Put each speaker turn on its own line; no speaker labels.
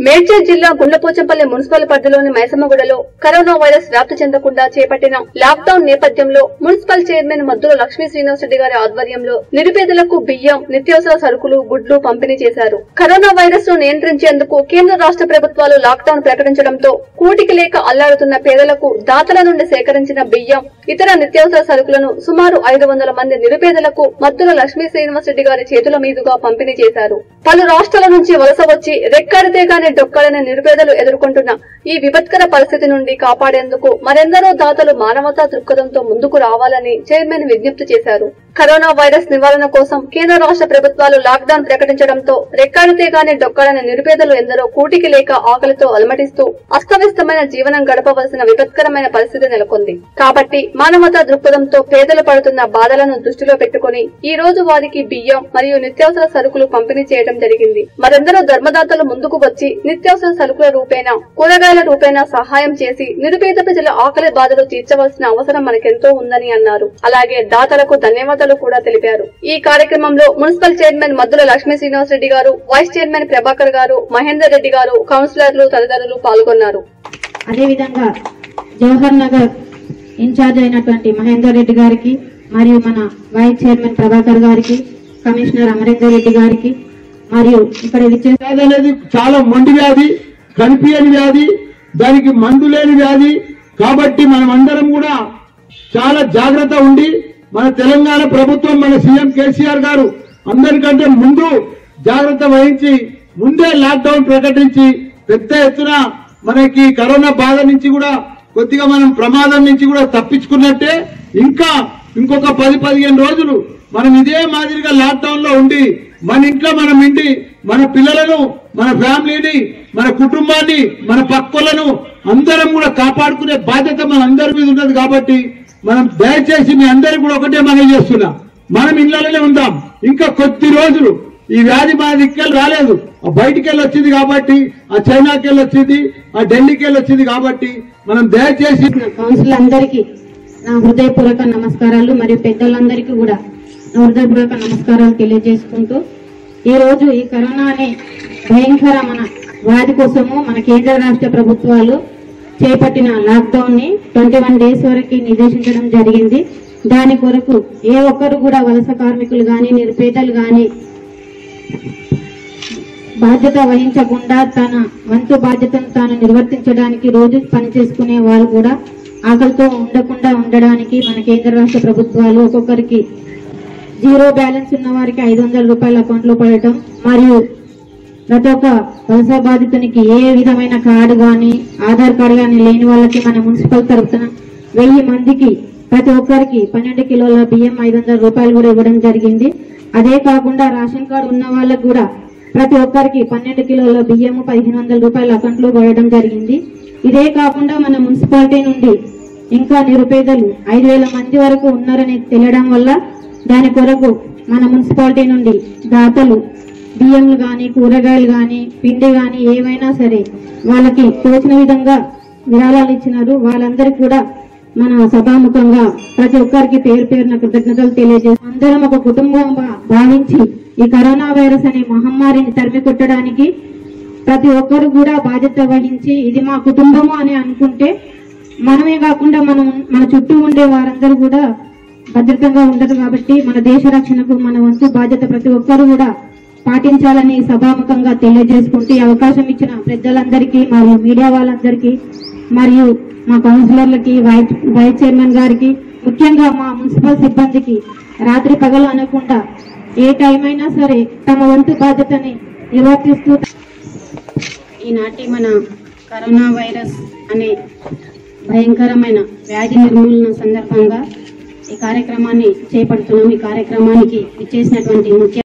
మేడ్చల్ జిల్లా గుండ్లపోచంపల్లి మున్సిపల్ పరిధిలోని మైసమ్మగూడలో corona virus వ్యాప్తి చెందకుండా చేపట్టిన లాక్డౌన్ నేపథ్యంలో మున్సిపల్ చైర్మన్ మద్దుల లక్ష్మీ శ్రీనివాసరెడ్డి గారి ఆధ్వర్యంలో నిరుపేదలకు బియ్యం నిత్యావసర సరుకులు గుడ్లు పంపిణీ చేశారు కరోనా వైరస్ ను నియంత్రించేందుకు కేంద్ర రాష్ట్ర ప్రభుత్వాలు లాక్డౌన్ ప్రకటించడంతో కూటికి లేక అల్లాడుతున్న పేదలకు దాతల నుండి సేకరించిన బియ్యం ఇతర నిత్యావసర సరుకులను సుమారు ఐదు వందల మంది నిరుపేదలకు మద్దుల లక్ష్మీ శ్రీనివాసరెడ్డి గారి చేతుల మీదుగా పంపిణీ చేశారు పలు రాష్ట్రాల నుంచి వలస వచ్చి రెక్కడితే గాని డొక్కలని నిరుపేదలు ఎదుర్కొంటున్న ఈ విపత్కర పరిస్థితి నుండి కాపాడేందుకు మరెందరో దాతలు మానవతా దృక్పథంతో ముందుకు రావాలని చైర్మన్ విజ్ఞప్తి చేశారు కరోనా వైరస్ నివారణ కోసం కేంద్ర రాష్ట్ర ప్రభుత్వాలు లాక్డౌన్ ప్రకటించడంతో రెక్కాడితే గాని డొక్కాడని నిరుపేదలు ఎందరో కూటికి లేక ఆకలితో అలమటిస్తూ అస్తవ్యస్తమైన జీవనం గడపవలసిన విపత్కరమైన పరిస్థితి నెలకొంది కాబట్టి మానవతా దృక్పథంతో పేదలు పడుతున్న బాధలను దృష్టిలో పెట్టుకుని ఈ రోజు వారికి బియ్యం మరియు నిత్యావసర సరుకులు పంపిణీ చేయడం జరిగింది మరెందరో ధర్మదాతలు ముందుకు వచ్చి నిత్యావసర సరుకుల రూపేణా కూరగాయల రూపేణా సహాయం చేసి నిరుపేద ప్రజల ఆకలి బాధలు తీర్చవలసిన అవసరం మనకెంతో ఉందని అన్నారు అలాగే దాతలకు ధన్యవాదాలు కూడా తెలిపారు ఈ కార్యక్రమంలో మున్సిపల్ చైర్మన్ మద్దుల లక్ష్మీ శ్రీనివాసరెడ్డి గారు వైస్ చైర్మన్ ప్రభాకర్ గారు మహేందర్ రెడ్డి గారు కౌన్సిలర్లు తదితరులు పాల్గొన్నారు
అదేవిధంగా జవహర్ నగర్ ఇన్ఛార్జ్ అయినటువంటి మహేందర్ రెడ్డి గారికి మరియు మన వైస్ చైర్మన్ ప్రభాకర్ గారికి కమిషనర్ అమరేందర్ రెడ్డి గారికి మరియు ఇక్కడ విచ్చే
వ్యాధి అనేది చాలా మొండి వ్యాధి కనిపించని వ్యాధి దానికి మందు లేని వ్యాధి కాబట్టి మనం అందరం కూడా చాలా జాగ్రత్త ఉండి మన తెలంగాణ ప్రభుత్వం మన సీఎం కేసీఆర్ గారు అందరికంటే ముందు జాగ్రత్త వహించి ముందే లాక్డౌన్ ప్రకటించి పెద్ద ఎత్తున మనకి కరోనా బాధ నుంచి కూడా కొద్దిగా మనం ప్రమాదం నుంచి కూడా తప్పించుకున్నట్టే ఇంకా ఇంకొక పది పదిహేను రోజులు మనం ఇదే మాదిరిగా లాక్డౌన్ లో ఉండి మన ఇంట్లో మనం ఇంటి మన పిల్లలను మన ఫ్యామిలీని మన కుటుంబాన్ని మన పక్కోలను అందరం కూడా కాపాడుకునే బాధ్యత మన అందరి మీద ఉన్నది కాబట్టి మనం దయచేసి మీ అందరికి కూడా ఒకటే మనం చేస్తున్నా మనం ఇళ్లలోనే ఉందాం ఇంకా కొద్ది రోజులు ఈ వ్యాధి మన దిక్కెళ్ళి రాలేదు ఆ బయటికి వెళ్ళి వచ్చింది కాబట్టి ఆ చైనాకి వెళ్ళి వచ్చింది ఆ ఢిల్లీకి వెళ్ళి వచ్చింది కాబట్టి మనం దయచేసి
కౌన్సిల్ అందరికీ నా హృదయపూర్వక నమస్కారాలు మరియు పెద్దలందరికీ కూడా నా హృదయపూర్వక నమస్కారాలు తెలియజేసుకుంటూ ఈ రోజు ఈ కరోనా అనే భయంకర మన వ్యాధి కోసము మన కేంద్ర రాష్ట్ర ప్రభుత్వాలు చేపట్టిన లాక్డౌన్ ని ట్వంటీ వన్ డేస్ వరకు నిర్దేశించడం జరిగింది దాని కొరకు ఏ ఒక్కరు కూడా వలస కార్మికులు గాని నిరుపేదలు గాని బాధ్యత వహించకుండా తన వంతు బాధ్యతను తాను నిర్వర్తించడానికి రోజు పనిచేసుకునే వారు కూడా ఆకలితో ఉండకుండా ఉండడానికి మన కేంద్ర రాష్ట్ర ప్రభుత్వాలు ఒక్కొక్కరికి జీరో బ్యాలెన్స్ ఉన్న వారికి ఐదు వందల రూపాయల అకౌంట్ లో పడటం మరియు ప్రతి ఒక్క వలస బాధితునికి ఏ విధమైన కార్డు గాని ఆధార్ కార్డు గాని లేని వాళ్ళకి మన మున్సిపల్ తరఫున వెయ్యి మందికి ప్రతి ఒక్కరికి పన్నెండు కిలోల బియ్యం ఐదు వందల రూపాయలు కూడా ఇవ్వడం జరిగింది అదే కాకుండా రేషన్ కార్డు ఉన్న వాళ్ళకు కూడా ప్రతి ఒక్కరికి పన్నెండు కిలోల బియ్యము పదిహేను వందల రూపాయల అకౌంట్ లో పడడం జరిగింది ఇదే కాకుండా మన మున్సిపాలిటీ నుండి ఇంకా నిరుపేదలు ఐదు వేల మంది వరకు ఉన్నారని తెలియడం వల్ల దాని కొరకు మన మున్సిపాలిటీ నుండి దాతలు బియ్యంలు గాని కూరగాయలు గాని పిండి గాని ఏవైనా సరే వాళ్ళకి తోచిన విధంగా విరాళాలు ఇచ్చినారు వాళ్ళందరికీ కూడా మన సభాముఖంగా ప్రతి ఒక్కరికి పేరు పేరున కృతజ్ఞతలు తెలియజేస్తాం అందరం ఒక కుటుంబంగా భావించి ఈ కరోనా వైరస్ అనే మహమ్మారిని తరిమి కొట్టడానికి ప్రతి ఒక్కరు కూడా బాధ్యత వహించి ఇది మా కుటుంబము అని అనుకుంటే మనమే కాకుండా మనం మన చుట్టూ ఉండే వారందరూ కూడా భద్రతంగా ఉండరు కాబట్టి మన దేశ రక్షణకు మన వంతు బాధ్యత ప్రతి ఒక్కరు కూడా పాటించాలని సభాముఖంగా తెలియజేసుకుంటూ ఈ అవకాశం ఇచ్చిన పెద్దలందరికీ మరియు మీడియా వాళ్ళందరికీ మరియు మా కౌన్సిలర్లకి వైస్ వైస్ చైర్మన్ గారికి ముఖ్యంగా మా మున్సిపల్ సిబ్బందికి రాత్రి పగలు అనకుండా ఏ టైం అయినా సరే తమ వంతు బాధ్యతని నిర్వర్తిస్తూ ఈనాటి మన కరోనా వైరస్ అనే భయంకరమైన వ్యాధి నిర్మూలన సందర్భంగా ఈ కార్యక్రమాన్ని చేపడుతున్నాం ఈ కార్యక్రమానికి ఇచ్చేసినటువంటి ముఖ్య